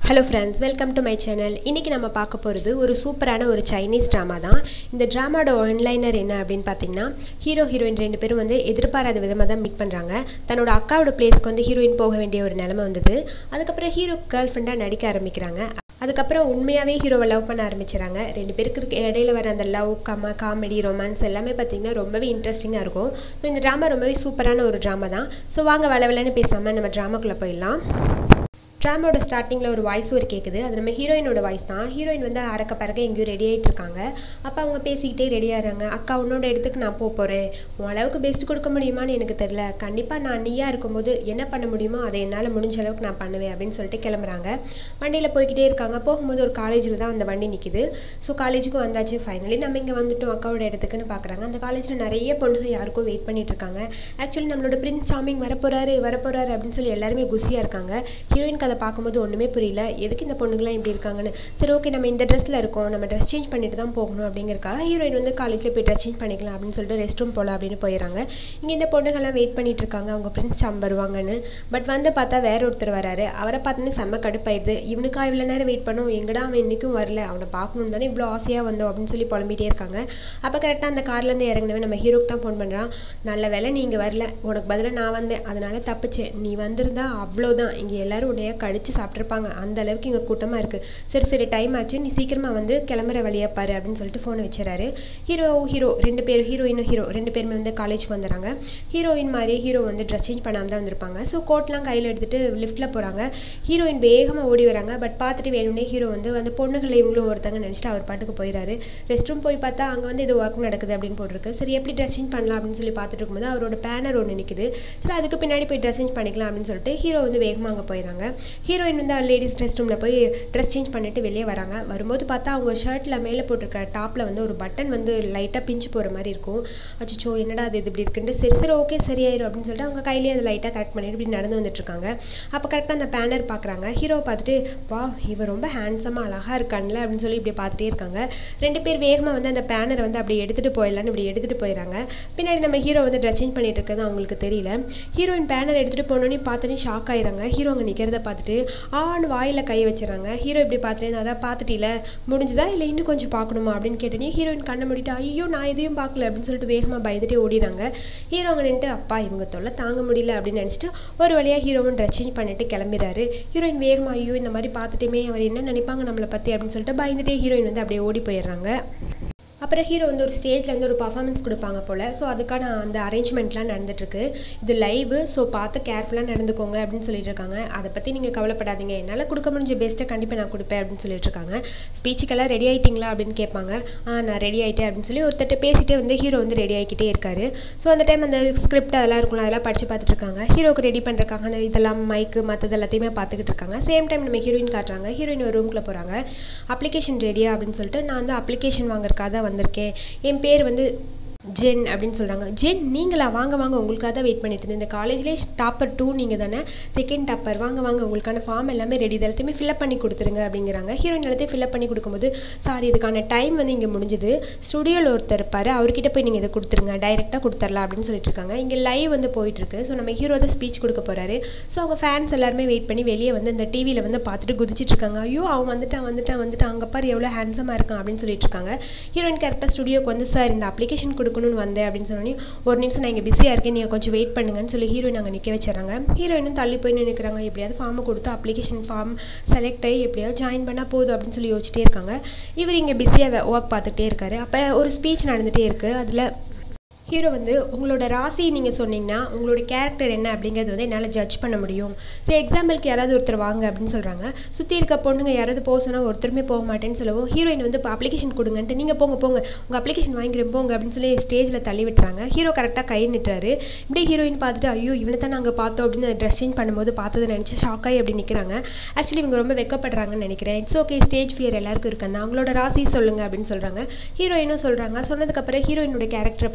hello friends welcome to my channel இன்றைக்கி நம்ம பார்க்க போகிறது ஒரு சூப்பரான ஒரு சைனீஸ் ட்ராமா தான் இந்த ட்ராமாவோட ஒன்லைனர் என்ன அப்படின்னு பார்த்தீங்கன்னா ஹீரோ ஹீரோயின் ரெண்டு பேரும் வந்து எதிர்பாராத விதமாக தான் மீட் பண்ணுறாங்க தன்னோட அக்காவோட பிளேஸ்க்கு வந்து ஹீரோயின் போக வேண்டிய ஒரு நிலமை வந்தது அதுக்கப்புறம் ஹீரோ கேர்ள் ஃப்ரெண்டாக நடிக்க ஆரம்பிக்கிறாங்க அதுக்கப்புறம் உண்மையாகவே ஹீரோவை லவ் பண்ண ஆரம்பிச்சிடறாங்க ரெண்டு பேருக்கு இருக்க இடையில வர அந்த லவ் கம காமெடி ரொமான்ஸ் எல்லாமே பார்த்திங்கன்னா ரொம்பவே இன்ட்ரெஸ்டிங்காக இருக்கும் ஸோ இந்த ட்ராமா ரொம்பவே சூப்பரான ஒரு ட்ராமா தான் ஸோ வாங்க வள வளன்னு பேசாமல் நம்ம ட்ராமாக்குள்ளே போயிடலாம் ட்ராமோட ஸ்டார்டிங்கில் ஒரு வாய்ஸ் ஒரு கேட்குது அது நம்ம ஹீரோயினோட வாய்ஸ் தான் ஹீரோயின் வந்து அறக்க பறக்க எங்கேயும் ரெடி ஆகிட்டு இருக்காங்க அப்போ அவங்க பேசிக்கிட்டே ரெடி ஆகிறாங்க அக்கா உன்னோட இடத்துக்கு நான் போக போகிறேன் உன் அளவுக்கு பெஸ்ட் கொடுக்க முடியுமான்னு எனக்கு தெரில கண்டிப்பாக நான் நீயாக இருக்கும்போது என்ன பண்ண முடியுமோ அதை என்னால் முடிஞ்ச அளவுக்கு நான் பண்ணுவேன் அப்படின்னு சொல்லிட்டு கிளம்புறாங்க வண்டியில் போய்கிட்டே இருக்காங்க போகும்போது ஒரு காலேஜில் தான் அந்த வண்டி நிற்கிது ஸோ காலேஜுக்கும் வந்தாச்சு ஃபைனலி நம்ம இங்கே வந்துட்டோம் அக்காவோட இடத்துக்குன்னு பார்க்குறாங்க அந்த காலேஜில் நிறைய பொண்ணுங்க யாருக்கும் வெயிட் பண்ணிட்டு இருக்காங்க ஆக்சுவலி நம்மளோட பிரின்ஸ் சாமிங் வரப்போறாரு வரப்போறாரு அப்படின்னு சொல்லி எல்லாருமே குசியாக இருக்காங்க ஹீரோயின் கதை பார்க்கும்போது ஒன்றுமே புரியல எதுக்கு இந்த பொண்ணுங்களாம் இப்படி இருக்காங்கன்னு சரி ஓகே நம்ம இந்த ட்ரெஸ்ஸில் இருக்கோம் நம்ம ட்ரெஸ் சேஞ்ச் பண்ணிட்டு தான் போகணும் அப்படிங்கிறக்காக ஹீரோயின் வந்து காலேஜில் போய் ட்ரெஸ் சேஞ்ச் பண்ணிக்கலாம் அப்படின்னு சொல்லிட்டு ரெஸ்ட் ரூம் போகலாம் அப்படின்னு போயிடறாங்க இங்கே இந்த பொண்ணுங்கள்லாம் வெயிட் பண்ணிட்டு இருக்காங்க அவங்க பிரின்ஸ் சாம் வருவாங்கன்னு பட் வந்து பார்த்தா வேற ஒருத்தர் வராரு அவரை பார்த்தோன்னே செம்ம கடுப்பாயிடுது இவனுக்கா இவ்வளோ நேரம் வெயிட் பண்ணோம் எங்கடா அவன் இன்றைக்கும் வரல அவனை பார்க்கணும் தானே இவ்வளோ ஆசையாக வந்தோம் அப்படின்னு சொல்லி புலம்பிட்டே இருக்காங்க அப்போ கரெக்டாக அந்த கார்லேருந்து இறங்கினவன் நம்ம ஹீரோக்கு தான் ஃபோன் பண்ணுறான் நல்ல வேலை நீ இங்கே வரல உனக்கு பதிலாக நான் வந்தேன் அதனால தப்பிச்சேன் நீ வந்திருந்தா அவ்வளோதான் இங்கே எல்லாரும் உன்னைய கடிச்சு சாப்பிட்ருப்பாங்க அந்த அளவுக்கு இங்கே கூட்டமாக இருக்குது சரி சரி டைம் ஆச்சு நீ சீக்கிரமாக வந்து கிளம்புற வழியா பாரு அப்படின்னு சொல்லிட்டு ஃபோனை வச்சுறாரு ஹீரோ ஹீரோ ரெண்டு பேர் ஹீரோயினும் ஹீரோ ரெண்டு பேருமே வந்து காலேஜ்க்கு வந்துடுறாங்க ஹீரோயின் மாதிரியே ஹீரோ வந்து ட்ரெஸ் சேஞ்ச் பண்ணாமல் தான் வந்திருப்பாங்க ஸோ கோட்லாம் கையில் எடுத்துகிட்டு லிஃப்ட்டில் போகிறாங்க ஹீரோயின் வேகமாக ஓடி வராங்க பட் பார்த்துட்டு வேணும்னே ஹீரோ வந்து அந்த பொண்ணுகளை இவங்களும் ஒருத்தங்க நினச்சிட்டு அவர் பாட்டுக்கு போயிடாரு ரெஸ்ட் ரூம் போய் பார்த்தா அங்கே வந்து இது ஒர்க் நடக்குது அப்படின்னு போட்டிருக்கு சரி எப்படி ட்ரெஸ் சேஞ்ச் பண்ணலாம் அப்படின்னு சொல்லி பார்த்துட்டு இருக்கும்போது அவரோட பேனர் ஒன்று நிற்குது சரி அதுக்கு பின்னாடி போய் ட்ரெஸ் சேஞ்ச் பண்ணிக்கலாம் அப்படின்னு சொல்லிட்டு ஹீரோ வந்து வேகமாக அங்கே போயிடறாங்க ஹீரோயின் வந்து லேடிஸ் ட்ரெஸ் ரூமில் போய் ட்ரெஸ் சேஞ்ச் பண்ணிட்டு வெளியே வராங்க வரும்போது பார்த்தா அவங்க ஷர்ட்டில் மேலே போட்டிருக்க டாப்பில் வந்து ஒரு பட்டன் வந்து லைட்டாக பிஞ்சு போகிற மாதிரி இருக்கும் அச்சோ என்னடா அது இது இப்படி இருக்குன்ட்டு சரி சரி ஓகே சரியாயிரும் அப்படின்னு சொல்லிட்டு அவங்க கையிலேயே அதை லைட்டாக கரெக்ட் பண்ணிட்டு இப்படி நடந்து வந்துட்டு இருக்காங்க அப்போ கரெக்டாக அந்த பேனர் பார்க்குறாங்க ஹீரோவை பார்த்துட்டு வா இவன் ரொம்ப ஹேண்ட்ஸமாக அழகாக இருக்கான்ல அப்படின்னு சொல்லி இப்படி பார்த்துட்டே இருக்காங்க ரெண்டு பேர் வேகமாக வந்து அந்த பேனரை வந்து அப்படி எடுத்துகிட்டு போயிடலான்னு இப்படி எடுத்துகிட்டு போயிடறாங்க பின்னாடி நம்ம ஹீரோ வந்து ட்ரெஸ் சேஞ்ச் பண்ணிட்டு இருக்கிறது அவங்களுக்கு தெரியல ஹீரோயின் பேனர் எடுத்துகிட்டு போனோன்னே பார்த்தோன்னே ஷாக் ஆயிடுறாங்க ஹீரோ அங்கே நிற்கிறத பார்த்துட்டு ஆன்னு வாயில் கை வச்சுறாங்க ஹீரோ இப்படி பார்த்துட்டு அதான் பார்த்துட்டில முடிஞ்சுதா இல்லை இன்னும் கொஞ்சம் பார்க்கணுமா அப்படின்னு கேட்டோன்னே ஹீரோயின் கண்ணை மூடிட்டு ஐயோ நான் எதையும் பார்க்கல அப்படின்னு சொல்லிட்டு வேகமாக பயந்துட்டே ஓடிறாங்க ஹீரோ அங்கே நின்றுட்டு அப்பா இவங்க தொல்லை தாங்க முடியல அப்படின்னு நினச்சிட்டு ஒரு வழியாக ஹீரோவும் ட்ரெஸ் சேஞ்ச் பண்ணிட்டு கிளம்பிடுறாரு ஹீரோயின் வேகமாக ஐயோ இந்த மாதிரி பார்த்துட்டுமே அவர் என்ன நினைப்பாங்க நம்மளை பற்றி அப்படின்னு சொல்லிட்டு பயந்துட்டே ஹீரோயின் வந்து அப்படியே ஓடி போயிடுறாங்க அப்புறம் ஹீரோ வந்து ஒரு ஸ்டேஜில் வந்து ஒரு பர்ஃபார்மன்ஸ் கொடுப்பாங்க போல் ஸோ அதுக்கான அந்த அரேஞ்ச்மெண்ட்லாம் நடந்துட்டுருக்கு இது லைவு ஸோ பார்த்து கேர்ஃபுல்லாக நடந்துக்கோங்க அப்படின்னு சொல்லிட்டு இருக்காங்க அதை பற்றி நீங்கள் கவலைப்படாதீங்க என்னால் கொடுக்க முடிஞ்ச பெஸ்ட்டை கண்டிப்பாக நான் கொடுப்பேன் அப்படின்னு சொல்லிட்டு இருக்காங்க ஸ்பீச்சுக்கெல்லாம் ரெடி ஆகிட்டிங்களா அப்படின்னு கேட்பாங்க ஆ நான் ரெடி ஆகிட்டேன் அப்படின்னு சொல்லி ஒருத்தட்ட பேசிட்டே வந்து ஹீரோ வந்து ரெடி ஆகிக்கிட்டே இருக்காரு ஸோ அந்த டைம் அந்த ஸ்கிரிப்ட் அதெல்லாம் இருக்கும்ல அதெல்லாம் படித்து பார்த்துட்டு இருக்காங்க ஹீரோக்கு ரெடி பண்ணுறக்காங்க அந்த இதெல்லாம் மைக்கு மற்றது எல்லாத்தையுமே பார்த்துக்கிட்டு இருக்காங்க சேம் டைம் நம்ம ஹீரோயின் காட்டுறாங்க ஹீரோயின் ஒரு ரூம்குள்ளே போகிறாங்க அப்ளிகேஷன் ரெடியா அப்படின்னு சொல்லிட்டு நான் வந்து அப்ளிகேஷன் வாங்குறக்காக தான் வந்திருக்கேன் என் பேர் வந்து ஜென் அப்படின்னு சொல்கிறாங்க ஜென் நீங்களா வாங்க வாங்க உங்களுக்காக தான் வெயிட் பண்ணிட்டு இருந்தேன் இந்த காலேஜ்லேயே டாப்பர் டூ நீங்கள் தானே செகண்ட் டாப்பர் வாங்க வாங்க உங்களுக்கான ஃபார்ம் எல்லாமே ரெடி இது எல்லாத்தையுமே ஃபில்அப் பண்ணி கொடுத்துருங்க அப்படிங்கிறாங்க ஹீரோயின் எல்லாத்தையும் ஃபில்அப் பண்ணி கொடுக்கும்போது சாரி இதுக்கான டைம் வந்து இங்கே முடிஞ்சுது ஸ்டுடியோவில் ஒருத்தர் இருப்பார் அவர்கிட்ட போய் நீங்கள் இதை கொடுத்துருங்க டைரெக்டாக கொடுத்துர்லாம் அப்படின்னு சொல்லிட்டு இருக்காங்க இங்கே லைவ் வந்து போயிட்டுருக்கு ஸோ நம்ம ஹீரோ தான் ஸ்பீச் கொடுக்க போகிறாரு ஸோ அவங்க ஃபேன்ஸ் எல்லாருமே வெயிட் பண்ணி வெளியே வந்து இந்த டிவியில் வந்து பார்த்துட்டு குதிச்சிட்டு இருக்காங்க ஐயோ அவன் வந்துட்டான் வந்துட்டான் வந்துட்டான் அங்கே பாரு எவ்வளோ ஹேண்ட்ஸமாக இருக்கான் அப்படின்னு சொல்லிட்டு இருக்காங்க ஹீரோயின் கரெக்டாக ஸ்டுடியோக்கு வந்து சார் இந்த அப்ளிகேஷன் கொடுக்கணும்னு வந்தேன் அப்படின்னு சொன்னோன்னே ஒரு நிமிஷம் நான் இங்கே பிஸியாக இருக்கேன் நீங்கள் கொஞ்சம் வெயிட் பண்ணுங்கன்னு சொல்லி ஹீரோயின் அங்கே நிற்க வச்சுறாங்க ஹீரோயினும் தள்ளி போய் நினைக்கிறாங்க எப்படியாவது ஃபார்மை கொடுத்து அப்ளிகேஷன் ஃபார்ம் செலக்ட் ஆகி எப்படியாவது ஜாயின் பண்ணால் போதும் அப்படின்னு சொல்லி யோசிச்சிட்டே இருக்காங்க இவர் இங்கே பிஸியாக ஒர்க் பார்த்துட்டே இருக்காரு அப்போ ஒரு ஸ்பீச் நடந்துகிட்டே இருக்குது அதில் ஹீரோ வந்து உங்களோட ராசி நீங்கள் சொன்னீங்கன்னா உங்களோட கேரக்டர் என்ன அப்படிங்கிறது வந்து என்னால் ஜட்ஜ் பண்ண முடியும் சரி எக்ஸாம்பிளுக்கு யாராவது ஒருத்தர் வாங்க அப்படின்னு சொல்கிறாங்க சுற்றி இருக்க பொண்ணுங்க யாராவது போக சொன்னால் ஒருத்தருமே போக மாட்டேன்னு சொல்லவும் ஹீரோயின் வந்து இப்போ அப்ளிகேஷன் கொடுங்கன்ட்டு நீங்கள் போங்க போங்க உங்கள் அப்ளிகேஷன் வாங்கிக்கிறேன் போங்க அப்படின்னு சொல்லி ஸ்டேஜில் தள்ளி விட்டுறாங்க ஹீரோ கரெக்டாக கை நிட்டுறாரு இப்படியே ஹீரோயின் பார்த்துட்டு ஐயோ இவனை தான் நாங்கள் பார்த்தோம் அப்படின்னு ட்ரெஸ் சேஞ்ச் பண்ணும்போது பார்த்ததை நினச்சி ஷாக்காகி அப்படி நிற்கிறாங்க ஆக்சுவலி இவங்க ரொம்ப வெக்கப்படுறாங்கன்னு நினைக்கிறேன் இட்ஸ் ஓகே ஸ்டேஜ் ஃபியர் எல்லாருக்கும் இருக்காங்க அவங்களோட ராசி சொல்லுங்க அப்படின்னு சொல்கிறாங்க ஹீரோயினும் சொல்கிறாங்க சொன்னதுக்கப்புறம் ஹீரோயினோட கேரக்டரை பற்றி ஜட்ஜ்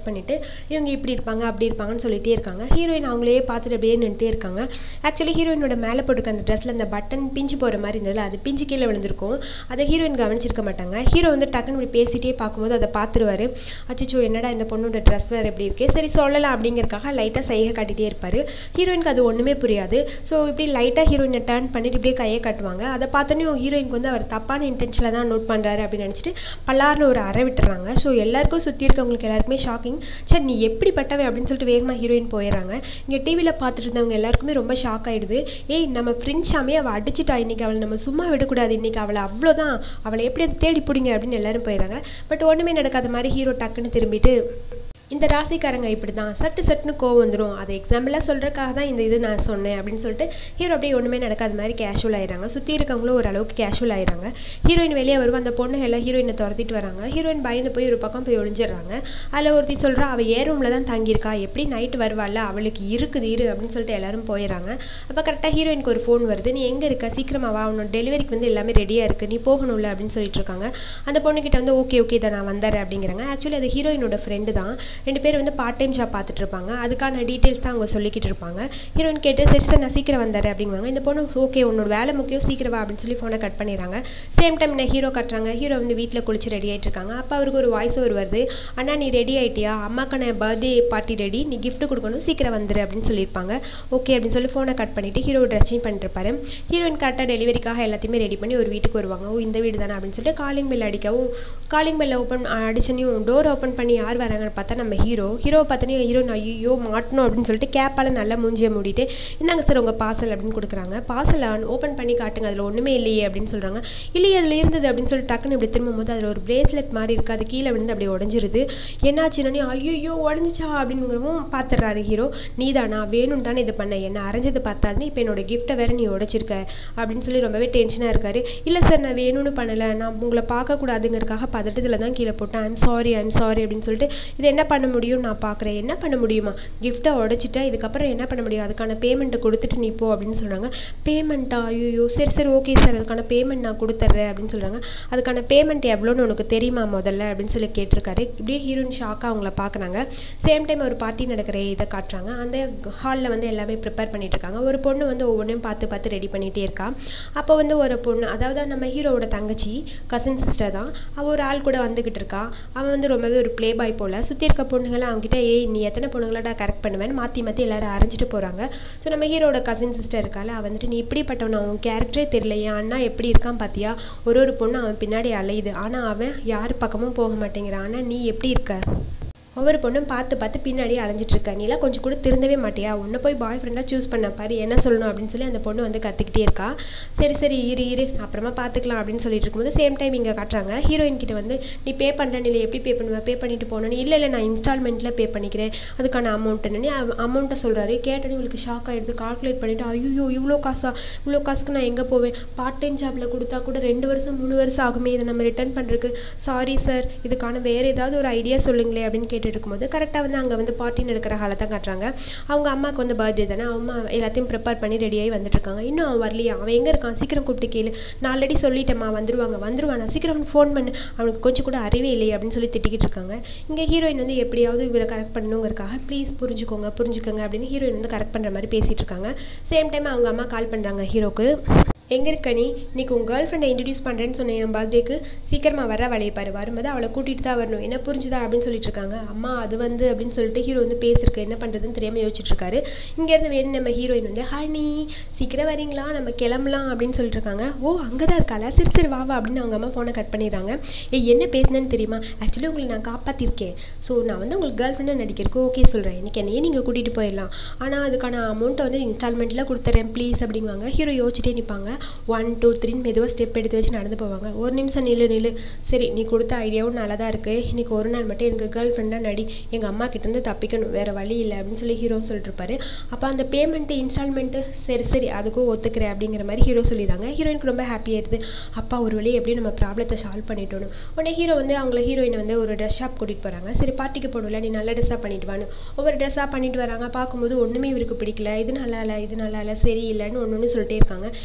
பண்ணிவிட்டு இவங்க இப்படி இருப்பாங்க அப்படி இருப்பாங்கன்னு சொல்லிட்டே இருக்காங்க ஹீரோயின் அவங்களே பார்த்துட்டு அப்படியே நின்றுட்டே இருக்காங்க ஆக்சுவலி ஹீரோயினோட மேலே போட்டுக்க அந்த ட்ரெஸ்ஸில் அந்த பட்டன் பிஞ்சு போகிற மாதிரி இருந்ததுல அது பிஞ்சு கீழே விழுந்திருக்கும் அதை ஹீரோயின் கவனிச்சிருக்க மாட்டாங்க ஹீரோ வந்து டக்குன்னு இப்படி பேசிட்டே பார்க்கும்போது அதை பார்த்துருவாரு அச்சோ என்னடா இந்த பொண்ணோட ட்ரெஸ் வேறு எப்படி இருக்கு சரி சொல்லலாம் அப்படிங்கிறக்காக லைட்டாக சைகை காட்டிகிட்டே இருப்பார் ஹீரோயினுக்கு அது ஒன்றுமே புரியாது ஸோ இப்படி லைட்டாக ஹீரோயினை டர்ன் பண்ணிட்டு இப்படியே கையை காட்டுவாங்க அதை பார்த்தோன்னே ஹீரோயினுக்கு வந்து அவர் தப்பான இன்டென்ஷனில் தான் நோட் பண்ணுறாரு அப்படின்னு நினச்சிட்டு பல்லார்னு ஒரு அறை விட்டுறாங்க ஸோ எல்லாருக்கும் சுற்றி இருக்கவங்களுக்கு எல்லாருக்குமே ஷாக்கிங் சரி நீ எப்படிப்பட்டவன் அப்படின்னு சொல்லிட்டு வேகமாக ஹீரோயின் போயிடுறாங்க இங்கே டிவியில் பார்த்துட்டு இருந்தவங்க எல்லாருக்குமே ரொம்ப ஷாக் ஆகிடுது ஏய் நம்ம ஃப்ரெண்ட்ஸாமே அவள் அடிச்சிட்டா இன்றைக்கி அவளை நம்ம சும்மா விடக்கூடாது இன்றைக்கி அவளை அவ்வளோதான் அவளை எப்படி தேடி பிடிங்க அப்படின்னு எல்லாரும் போயிடுறாங்க பட் ஒன்றுமே நடக்காத மாதிரி ஹீரோ டக்குன்னு திரும்பிட்டு இந்த ராசிக்காரங்க இப்படி தான் சட்டு சட்டுன்னு கோவம் வந்துடும் அதை எக்ஸாம்பிளாக சொல்கிறக்காக தான் இந்த இது நான் சொன்னேன் அப்படின்னு சொல்லிட்டு ஹீரோ அப்படியே ஒன்றுமே நடக்காத மாதிரி கேஷுவல் ஆயிடுறாங்க சுற்றி இருக்கவங்களும் ஓரளவுக்கு கேஷுவல் ஆயிடுறாங்க ஹீரோயின் வெளியே வருவா அந்த பொண்ணு எல்லாம் ஹீரோயினை துரத்திட்டு வராங்க ஹீரோயின் பயந்து போய் ஒரு பக்கம் போய் ஒழிஞ்சிடுறாங்க அதில் ஒருத்தி சொல்கிறா அவள் ஏ ரூமில் தான் தங்கியிருக்கா எப்படி நைட்டு வருவாள்ல அவளுக்கு இருக்குது இரு அப்படின்னு சொல்லிட்டு எல்லாரும் போயிடறாங்க அப்போ கரெக்டாக ஹீரோயினுக்கு ஒரு ஃபோன் வருது நீ எங்கே இருக்க சீக்கிரமா வா உன்னோட டெலிவரிக்கு வந்து எல்லாமே ரெடியாக இருக்குது நீ போகணும்ல அப்படின்னு சொல்லிட்டு இருக்காங்க அந்த பொண்ணுக்கிட்ட வந்து ஓகே ஓகே தான் நான் வந்துடுறேன் அப்படிங்கிறாங்க ஆக்சுவலி அது ஹீரோயினோட ஃப்ரெண்டு தான் ரெண்டு பேர் வந்து பார்ட் டைம் ஜாப் பார்த்துட்டு இருப்பாங்க அதுக்கான டீட்டெயில்ஸ் தான் அவங்க சொல்லிக்கிட்டு இருப்பாங்க ஹீரோயின் கேட்டு சரி சார் நான் சீக்கிரம் வந்துடுறேன் அப்படிங்குவாங்க இந்த பொண்ணு ஓகே உன்னோட வேலை முக்கியம் சீக்கிரம் வா அப்படின்னு சொல்லி ஃபோனை கட் பண்ணிடுறாங்க சேம் டைம் என்ன ஹீரோ கட்டுறாங்க ஹீரோ வந்து வீட்டில் குளிச்சு ரெடி ஆகிட்டு இருக்காங்க அப்போ அவருக்கு ஒரு வாய்ஸ் ஓவர் வருது அண்ணா நீ ரெடி ஆயிட்டியா அம்மாக்கான பர்த்டே பார்ட்டி ரெடி நீ gift கொடுக்கணும் சீக்கிரம் வந்துரு அப்படின்னு சொல்லியிருப்பாங்க ஓகே அப்படின்னு சொல்லி ஃபோனை கட் பண்ணிவிட்டு ஹீரோ ட்ரெஸ் சேஞ்ச் பண்ணிருப்பாரு ஹீரோயின் கரெக்டாக டெலிவரிக்காக எல்லாத்தையுமே ரெடி பண்ணி ஒரு வீட்டுக்கு வருவாங்க ஓ இந்த வீடு தானே அப்படின்னு சொல்லிட்டு காலிங் பெல் அடிக்கவும் காலிங் பெல்ல ஓப்பன் அடிச்சனையும் டோர் ஓப்பன் பண்ணி யார் வராங்கன்னு பார்த்தா நம்ம ஹீரோ ஹீரோ பார்த்தோன்னே ஹீரோ ஐயோ மாட்டணும் அப்படின்னு சொல்லிட்டு கேப்பால் நல்லா மூஞ்சியை மூடிட்டு இந்தாங்க சார் உங்கள் பார்சல் அப்படின்னு கொடுக்குறாங்க பார்சல் ஓப்பன் பண்ணி காட்டுங்க அதில் ஒன்றுமே இல்லையே அப்படின்னு சொல்கிறாங்க இல்லையே அதில் இருந்தது அப்படின்னு சொல்லிட்டு டக்குன்னு இப்படி திரும்பும்போது அதில் ஒரு பிரேஸ்லெட் மாதிரி இருக்குது அது கீழே விழுந்து அப்படியே உடஞ்சிருது என்னாச்சுன்னு ஐயோ உடஞ்சிச்சா அப்படிங்கிறவும் பார்த்துடுறாரு ஹீரோ நீதானா வேணும்னு தானே இது பண்ண என்ன அரைஞ்சது பார்த்தாதுன்னு இப்போ என்னோட கிஃப்ட்டை வேற நீ உடைச்சிருக்க அப்படின்னு சொல்லி ரொம்பவே டென்ஷனாக இருக்காரு இல்லை சார் நான் வேணும்னு பண்ணலை நான் உங்களை பார்க்கக்கூடாதுங்கிறக்காக பதட்டத்தில் தான் கீழே போட்டேன் ஐம் சாரி ஐம் சாரி அப்படின்னு சொல்லிட்டு இது என்ன பண்ண முடியும் நான் பார்க்குறேன் என்ன பண்ண முடியுமா கிஃப்ட்டை உடைச்சிட்டா இதுக்கப்புறம் என்ன பண்ண முடியும் அதுக்கான பேமெண்ட்டை கொடுத்துட்டு நீ போ அப்படின்னு சொல்கிறாங்க பேமெண்ட்டா ஐயோ சரி சரி ஓகே சார் அதுக்கான பேமெண்ட் நான் கொடுத்துட்றேன் அப்படின்னு சொல்கிறாங்க அதுக்கான பேமெண்ட் எவ்வளோன்னு உனக்கு தெரியுமா முதல்ல அப்படின்னு சொல்லி கேட்டிருக்காரு இப்படியே ஹீரோயின் ஷாக்காக அவங்கள பார்க்குறாங்க சேம் டைம் ஒரு பார்ட்டி நடக்கிற இதை காட்டுறாங்க அந்த ஹாலில் வந்து எல்லாமே ப்ரிப்பேர் பண்ணிட்டு இருக்காங்க ஒரு பொண்ணு வந்து ஒவ்வொன்றையும் பார்த்து பார்த்து ரெடி பண்ணிகிட்டே இருக்கா அப்போ வந்து ஒரு பொண்ணு அதாவது நம்ம ஹீரோவோட தங்கச்சி கசின் சிஸ்டர் தான் அவள் ஒரு ஆள் கூட வந்துக்கிட்டு இருக்கா அவன் வந்து ரொம்பவே ஒரு ப்ளே பாய் போல் சுற்றி இருக்க பொண்ணுங்களாம் அவங்ககிட்ட ஏய் நீ எத்தனை பொண்ணுங்களடா கரெக்ட் பண்ணுவேன்னு மாற்றி மாற்றி எல்லாரும் அரைஞ்சிட்டு போகிறாங்க ஸோ நம்ம ஹீரோட கசின் சிஸ்டர் இருக்கால அவள் வந்துட்டு நீ இப்படிப்பட்டவன் அவன் கேரக்டரே தெரியல என் அண்ணா எப்படி இருக்கான் பார்த்தியா ஒரு ஒரு பொண்ணு அவன் பின்னாடி அலையுது ஆனால் அவன் யார் பக்கமும் போக மாட்டேங்கிறான் ஆனால் நீ எப்படி இருக்க ஒவ்வொரு பொண்ணும் பார்த்து பார்த்து பின்னாடி அலைஞ்சிட்டு இருக்க நீலாம் கொஞ்சம் கூட திருந்தவே மாட்டியா உன்னை போய் பாய் ஃப்ரெண்டாக சூஸ் பண்ண பாரு என்ன சொல்லணும் அப்படின்னு சொல்லி அந்த பொண்ணு வந்து கத்திக்கிட்டே இருக்கா சரி சரி இரு இரு அப்புறமா பார்த்துக்கலாம் அப்படின்னு சொல்லிட்டு இருக்கும்போது சேம் டைம் இங்கே காட்டுறாங்க ஹீரோயின் கிட்ட வந்து நீ பே பண்ணுற நீ எப்படி பே பண்ணுவ பே பண்ணிட்டு போனோன்னு இல்லை இல்லை நான் இன்ஸ்டால்மெண்ட்டில் பே பண்ணிக்கிறேன் அதுக்கான அமௌண்ட்டுன்னு அமௌண்ட்டை சொல்கிறாரு கேட்டோன்னே உங்களுக்கு ஷாக் ஆகிடுது கால்குலேட் பண்ணிவிட்டு ஐயோ இவ்வளோ காசா இவ்வளோ காசுக்கு நான் எங்கே போவேன் பார்ட் டைம் ஜாப்பில் கொடுத்தா கூட ரெண்டு வருஷம் மூணு வருஷம் ஆகுமே இதை நம்ம ரிட்டர்ன் பண்ணுறதுக்கு சாரி சார் இதுக்கான வேறு ஏதாவது ஒரு ஐடியா சொல்லுங்களே அப்படின்னு கேட்டுட்டு இருக்கும்போது கரெக்டாக வந்து அங்கே வந்து பார்ட்டி நடக்கிற ஹாலை தான் காட்டுறாங்க அவங்க அம்மாவுக்கு வந்து பர்த்டே தானே அம்மா எல்லாத்தையும் ப்ரிப்பேர் பண்ணி ரெடியாகி வந்துட்டு இருக்காங்க இன்னும் அவன் வரலையா அவன் எங்கே இருக்கான் சீக்கிரம் கூப்பிட்டு கேளு நான் ஆல்ரெடி சொல்லிட்டேம்மா வந்துருவாங்க வந்துருவானா சீக்கிரம் ஃபோன் பண்ணு அவனுக்கு கொஞ்சம் கூட அறிவே இல்லையே அப்படின்னு சொல்லி திட்டிக்கிட்டு இருக்காங்க இங்கே ஹீரோயின் வந்து எப்படியாவது இவரை கரெக்ட் பண்ணணுங்கிறக்காக ப்ளீஸ் புரிஞ்சுக்கோங்க புரிஞ்சுக்கோங்க அப்படின்னு ஹீரோயின் வந்து கரெக்ட் பண்ணுற மாதிரி பேசிகிட்டு இருக்காங்க சேம் டைம் அவங்க அம்மா கால் பண்ணுறாங்க ஹீரோக்கு எங்கே இருக்க நீ இன்னைக்கு உங்கள் கேர்ள் ஃப்ரெண்டை இன்ட்ரடியூஸ் பண்ணுறேன்னு சொன்னேன் என் பர்த்டேக்கு சீக்கிரமாக வர வழியை பாரு வரும்போது அவளை கூட்டிகிட்டு தான் வரணும் என்ன புரிஞ்சுதா அப்படின்னு சொல்லிட்டு இருக்காங்க அம்மா அது வந்து அப்படின்னு சொல்லிட்டு ஹீரோ வந்து பேசிருக்கு என்ன பண்ணுறதுன்னு தெரியாமல் யோசிச்சுட்டு இருக்காரு இங்கேருந்து வேணும் நம்ம ஹீரோயின் வந்து ஹனி சீக்கிரம் வரீங்களா நம்ம கிளம்பலாம் அப்படின்னு சொல்லிட்டு இருக்காங்க ஓ அங்கே தான் இருக்காளா சரி சரி வா வா அப்படின்னு அவங்க அம்மா ஃபோனை கட் பண்ணிடுறாங்க ஏய் என்ன பேசுனேன்னு தெரியுமா ஆக்சுவலி உங்களை நான் காப்பாற்றிருக்கேன் ஸோ நான் வந்து உங்களுக்கு கேர்ள் ஃப்ரெண்டாக நடிக்கிறதுக்கு ஓகே சொல்கிறேன் இன்னைக்கு என்னையே நீங்கள் கூட்டிகிட்டு போயிடலாம் ஆனால் அதுக்கான அமௌண்ட்டை வந்து இன்ஸ்டால்மெண்ட்டில் கொடுத்துறேன் ப்ளீஸ் அப்படிங்குவாங்க ஹீரோ யோசிச்சிட்டே நிற்பாங்க ஒன் டூ த்ரீன்னு மெதுவாக ஸ்டெப் எடுத்து வச்சு நடந்து போவாங்க ஒரு நிமிஷம் நில்லு நில்லு சரி நீ கொடுத்த ஐடியாவும் நல்லா தான் இருக்குது இன்னைக்கு ஒரு நாள் மட்டும் எனக்கு கேர்ள் ஃப்ரெண்டாக நடி எங்கள் அம்மா கிட்டேருந்து தப்பிக்கணும் வேறு வழி இல்லை அப்படின்னு சொல்லி ஹீரோ சொல்லிட்டு இருப்பாரு அப்போ அந்த பேமெண்ட்டு இன்ஸ்டால்மெண்ட்டு சரி சரி அதுக்கும் ஒத்துக்கிறேன் அப்படிங்கிற மாதிரி ஹீரோ சொல்லிடுறாங்க ஹீரோயினுக்கு ரொம்ப ஹாப்பியாகிடுது அப்பா ஒரு வழி எப்படியும் நம்ம ப்ராப்ளத்தை சால்வ் பண்ணிட்டோம் உடனே ஹீரோ வந்து அவங்கள ஹீரோயினை வந்து ஒரு ட்ரெஸ் ஷாப் கூட்டிகிட்டு போகிறாங்க சரி பார்ட்டிக்கு போகணும்ல நீ நல்ல ட்ரெஸ்ஸாக பண்ணிட்டு வான்னு ஒவ்வொரு ட்ரெஸ்ஸாக பண்ணிட்டு வராங்க பார்க்கும்போது ஒன்றுமே இவருக்கு பிடிக்கல இது நல்லா இல்லை இது நல்லா இல்லை சரி இல்லைன்னு ஒன்று ஒன்று சொல்லிட்டே இருக்காங்க இப்படியே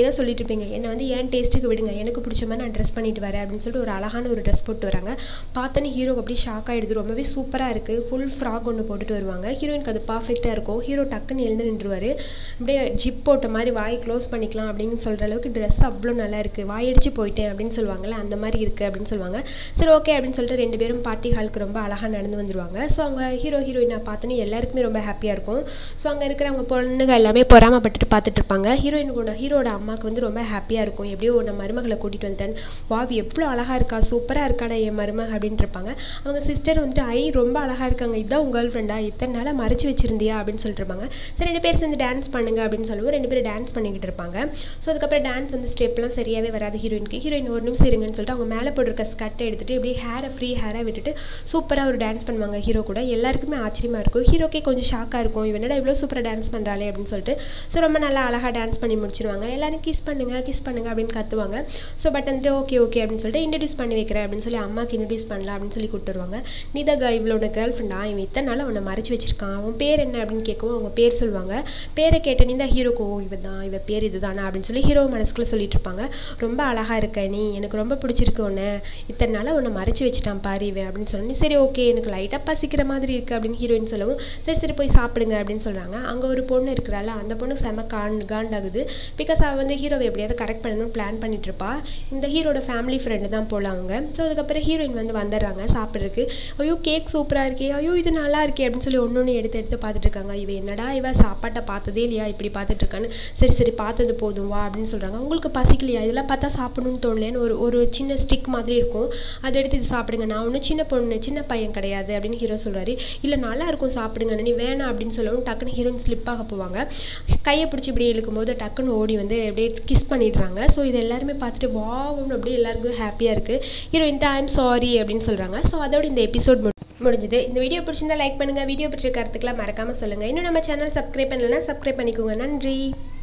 தான் சொல்லிட்டு இருப்பீங்க என்னை வந்து ஏன் டேஸ்ட்டுக்கு விடுங்க எனக்கு பிடிச்ச மாதிரி நான் ட்ரெஸ் பண்ணிட்டு வரேன் அப்படின்னு சொல்லிட்டு ஒரு அழகான ஒரு ட்ரெஸ் போட்டு வராங்க பார்த்தோன்னே ஹீரோக்கு அப்படியே ஷாக் ஆகிடுது ரொம்பவே சூப்பராக இருக்குது ஃபுல் ஃப்ராக் ஒன்று போட்டுட்டு வருவாங்க ஹீரோயினுக்கு அது பர்ஃபெக்டாக இருக்கும் ஹீரோ டக்குன்னு எழுந்து நின்றுவார் அப்படியே ஜிப் போட்ட மாதிரி வாய் க்ளோஸ் பண்ணிக்கலாம் அப்படின்னு சொல்கிற அளவுக்கு ட்ரெஸ் அவ்வளோ நல்லா இருக்குது வாயடிச்சு போயிட்டேன் அப்படின்னு சொல்லுவாங்கள்ல அந்த மாதிரி இருக்குது அப்படின்னு சொல்லுவாங்க சரி ஓகே அப்படின்னு சொல்லிட்டு ரெண்டு பேரும் பார்ட்டி ஹாலுக்கு ரொம்ப அழகாக நடந்து வந்துடுவாங்க ஸோ அவங்க ஹீரோ ஹீரோயினை பார்த்தோன்னே எல்லாருக்குமே ரொம்ப ஹாப்பியாக இருக்கும் ஸோ அங்கே இருக்கிறவங்க பொண்ணுங்க எல்லாமே பொறாமப்பட்டுட்டு பார்த்துட்டு இருப்பாங்க ஹீரோயினோட ஹீரோட அம்மாவுக்கு வந்து ரொம்ப ஹாப்பியாக இருக்கும் எப்படியோ நம்ம மருமகளை கூட்டிகிட்டு வந்துட்டேன் வாவி எவ்வளோ அழகாக இருக்கா சூப்பராக இருக்காடா என் மருமக அப்படின்ட்டு இருப்பாங்க அவங்க சிஸ்டர் வந்துட்டு ஐ ரொம்ப அழகாக இருக்காங்க இதுதான் உங்கள் கேர்ள் ஃப்ரெண்டா இத்தனை நாளாக மறைச்சு வச்சிருந்தியா அப்படின்னு சொல்லிட்டு இருப்பாங்க சரி ரெண்டு பேர் சேர்ந்து டான்ஸ் பண்ணுங்க அப்படின்னு சொல்லுவோம் ரெண்டு பேரும் டான்ஸ் பண்ணிக்கிட்டு இருப்பாங்க ஸோ அதுக்கப்புறம் டான்ஸ் வந்து ஸ்டெப்லாம் சரியாகவே வராது ஹீரோயினுக்கு ஹீரோயின் ஒரு நிமிஷம் இருங்கன்னு சொல்லிட்டு அவங்க மேலே போட்டிருக்க ஸ்கர்ட்டை எடுத்துகிட்டு இப்படியே ஹேரை ஃப்ரீ ஹேராக விட்டுட்டு சூப்பராக ஒரு டான்ஸ் பண்ணுவாங்க ஹீரோ கூட எல்லாருக்குமே ஆச்சரியமாக இருக்கும் ஹீரோக்கே கொஞ்சம் ஷாக்காக இருக்கும் இவன் என்னடா இவ்வளோ சூப்பராக டான்ஸ் பண்ணுறாளே அப்படின்னு சொல்லிட்டு ஸோ ரொம்ப நல்லா அழகாக டான்ஸ் பண்ணி முடிச்சிருவாங்க எல்லாரும் கிஸ் பண்ணுங்க கிஸ் பண்ணுங்க அப்படின்னு கத்துவாங்க ஸோ பட் வந்துட்டு ஓகே ஓகே அப்படின்னு சொல்லிட்டு இன்ட்ரடியூஸ் பண்ணி வைக்கிறேன் அப்படின்னு சொல்லி அம்மாக்கு இன்ட்ரடியூஸ் பண்ணலாம் அப்படின்னு சொல்லி கூப்பிட்டு வருவாங்க நீதா இவளோட கேர்ள் ஃப்ரெண்டா இவன் இத்தனை நாள் அவனை மறைச்சு வச்சிருக்கான் அவன் பேர் என்ன அப்படின்னு கேட்கவும் அவங்க பேர் சொல்லுவாங்க பேரை கேட்ட நீ தான் ஹீரோக்கு ஓ இவ தான் இவ பேர் இதுதானா அப்படின்னு சொல்லி ஹீரோ மனசுக்குள்ளே சொல்லிட்டு இருப்பாங்க ரொம்ப அழகாக இருக்க நீ எனக்கு ரொம்ப பிடிச்சிருக்கு உன்னை இத்தனை நாளாக உன்னை மறைச்சு வச்சுட்டான் பாரு இவன் அப்படின்னு சொல்லி சரி ஓகே எனக்கு லைட்டாக பசிக்கிற மாதிரி இருக்குது அப்படின்னு ஹீரோயின் சொல்லவும் சரி சரி போய் சாப்பிடுங்க அப்படின்னு சொல்கிறாங்க அங்கே ஒரு பொண்ணு இருக்கிறாள் அந்த பொண்ணு செம கான் காண்டாகுது பிகாஸ் அவள் வந்து ஹீரோவை எப்படியாவது கரெக்ட் பண்ணணும்னு பிளான் பண்ணிட்டு இருப்பா இந்த ஹீரோட ஃபேமிலி ஃப்ரெண்டு தான் போல அவங்க ஸோ அதுக்கப்புறம் ஹீரோயின் வந்து வந்துடுறாங்க சாப்பிட்றதுக்கு ஐயோ கேக் சூப்பராக இருக்கே ஐயோ இது நல்லா இருக்கே அப்படின்னு சொல்லி ஒன்று ஒன்று எடுத்து எடுத்து பார்த்துட்டு இருக்காங்க இவ என்னடா இவ சாப்பாட்டை பார்த்ததே இல்லையா இப்படி பார்த்துட்டு இருக்கான்னு சரி சரி பார்த்தது போதும் வா அப்படின்னு சொல்கிறாங்க உங்களுக்கு பசிக்கலையா இதெல்லாம் பார்த்தா சாப்பிடணும்னு தோணலேன்னு ஒரு ஒரு சின்ன ஸ்டிக் மாதிரி இருக்கும் அதை எடுத்து இது சாப்பிடுங்க நான் ஒன்றும் சின்ன பொண்ணு சின்ன பையன் கிடையாது அப்படின்னு ஹீரோ சொல்கிறாரு இல்லை நல்லா இருக்கும் சாப்பிடுங்க நீ வேணாம் அப்படின்னு சொல்லவும் டக்குன்னு ஹீரோயின் ஸ்லிப்பாக போவாங்க கையை பிடிச்சி இப்படி இழுக்கும் போது டக்குன்னு ஓடி வந்து அப்படியே கிஸ் பண்ணிடுறாங்க ஸோ இது எல்லாருமே பார்த்துட்டு வாவ்னு அப்படியே எல்லாருக்கும் ஹாப்பியாக இருக்குது ஹீரோயின் ஐம் சாரி அப்படின்னு சொல்கிறாங்க ஸோ அதோட இந்த எபிசோட் முடிஞ்சுது இந்த வீடியோ பிடிச்சிருந்தா லைக் பண்ணுங்கள் வீடியோ பிடிச்ச கருத்துக்கெல்லாம் மறக்காமல் சொல்லுங்கள் இன்னும் நம்ம சேனல் சப்ஸ்கிரைப் பண்ணலைன்னா சப்ஸ்கிரைப் பண்ணிக்கோங்க நன்றி